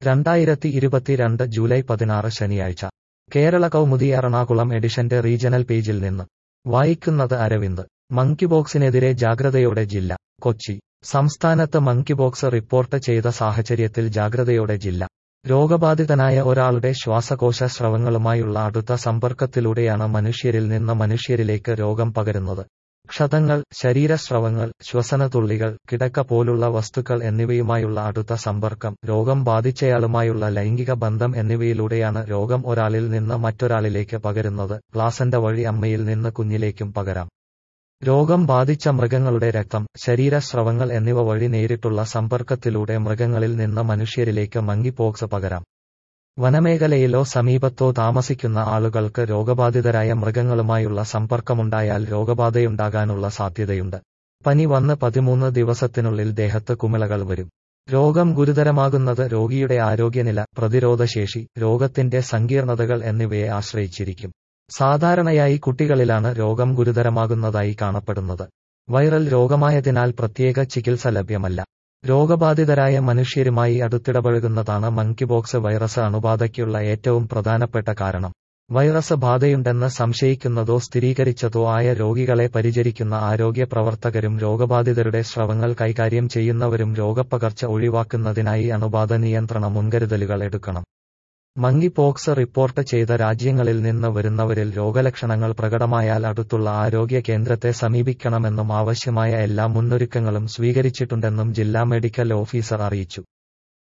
രണ്ടായിരത്തി ഇരുപത്തിരണ്ട് ജൂലൈ പതിനാറ് ശനിയാഴ്ച കേരള കൗമുദി എറണാകുളം എഡിഷന്റെ റീജണൽ പേജിൽ നിന്ന് വായിക്കുന്നത് അരവിന്ദ് മങ്കിബോക്സിനെതിരെ ജാഗ്രതയോടെ ജില്ല കൊച്ചി സംസ്ഥാനത്ത് മങ്കിബോക്സ് റിപ്പോർട്ട് ചെയ്ത സാഹചര്യത്തിൽ ജാഗ്രതയോടെ ജില്ല രോഗബാധിതനായ ഒരാളുടെ ശ്വാസകോശ സ്രവങ്ങളുമായുള്ള അടുത്ത സമ്പർക്കത്തിലൂടെയാണ് മനുഷ്യരിൽ നിന്ന് മനുഷ്യരിലേക്ക് രോഗം പകരുന്നത് ക്ഷതങ്ങൾ ശരീരസ്രവങ്ങൾ ശ്വസനതുള്ളികൾ കിടക്ക പോലുള്ള വസ്തുക്കൾ എന്നിവയുമായുള്ള അടുത്ത സമ്പർക്കം രോഗം ബാധിച്ചയാളുമായുള്ള ലൈംഗിക ബന്ധം എന്നിവയിലൂടെയാണ് രോഗം ഒരാളിൽ നിന്ന് മറ്റൊരാളിലേക്ക് പകരുന്നത് പ്ലാസന്റ വഴി അമ്മയിൽ നിന്ന് കുഞ്ഞിലേക്കും പകരാം രോഗം ബാധിച്ച മൃഗങ്ങളുടെ രക്തം ശരീരസ്രവങ്ങൾ എന്നിവ വഴി നേരിട്ടുള്ള സമ്പർക്കത്തിലൂടെ മൃഗങ്ങളിൽ നിന്ന് മനുഷ്യരിലേക്ക് മങ്കിപോക്സ് പകരാം വനമേഖലയിലോ സമീപത്തോ താമസിക്കുന്ന ആളുകൾക്ക് രോഗബാധിതരായ മൃഗങ്ങളുമായുള്ള സമ്പർക്കമുണ്ടായാൽ രോഗബാധയുണ്ടാകാനുള്ള സാധ്യതയുണ്ട് പനി വന്ന് പതിമൂന്ന് ദിവസത്തിനുള്ളിൽ ദേഹത്ത് കുമിളകൾ വരും രോഗം ഗുരുതരമാകുന്നത് രോഗിയുടെ ആരോഗ്യനില പ്രതിരോധശേഷി രോഗത്തിന്റെ സങ്കീർണതകൾ എന്നിവയെ ആശ്രയിച്ചിരിക്കും സാധാരണയായി കുട്ടികളിലാണ് രോഗം ഗുരുതരമാകുന്നതായി കാണപ്പെടുന്നത് വൈറൽ രോഗമായതിനാൽ പ്രത്യേക ചികിത്സ ലഭ്യമല്ല രോഗബാധിതരായ മനുഷ്യരുമായി അടുത്തിടപഴകുന്നതാണ് മങ്കിബോക്സ് വൈറസ് അണുബാധയ്ക്കുള്ള ഏറ്റവും പ്രധാനപ്പെട്ട കാരണം വൈറസ് ബാധയുണ്ടെന്ന് സംശയിക്കുന്നതോ സ്ഥിരീകരിച്ചതോ ആയ രോഗികളെ പരിചരിക്കുന്ന ആരോഗ്യ പ്രവർത്തകരും രോഗബാധിതരുടെ സ്രവങ്ങൾ കൈകാര്യം ചെയ്യുന്നവരും രോഗപ്പകർച്ച ഒഴിവാക്കുന്നതിനായി അണുബാധ നിയന്ത്രണ മുൻകരുതലുകൾ എടുക്കണം മങ്കിപോക്സ് റിപ്പോർട്ട് ചെയ്ത രാജ്യങ്ങളിൽ നിന്ന് വരുന്നവരിൽ രോഗലക്ഷണങ്ങൾ പ്രകടമായാൽ അടുത്തുള്ള ആരോഗ്യ കേന്ദ്രത്തെ സമീപിക്കണമെന്നും ആവശ്യമായ എല്ലാ മുന്നൊരുക്കങ്ങളും സ്വീകരിച്ചിട്ടുണ്ടെന്നും ജില്ലാ മെഡിക്കൽ ഓഫീസർ അറിയിച്ചു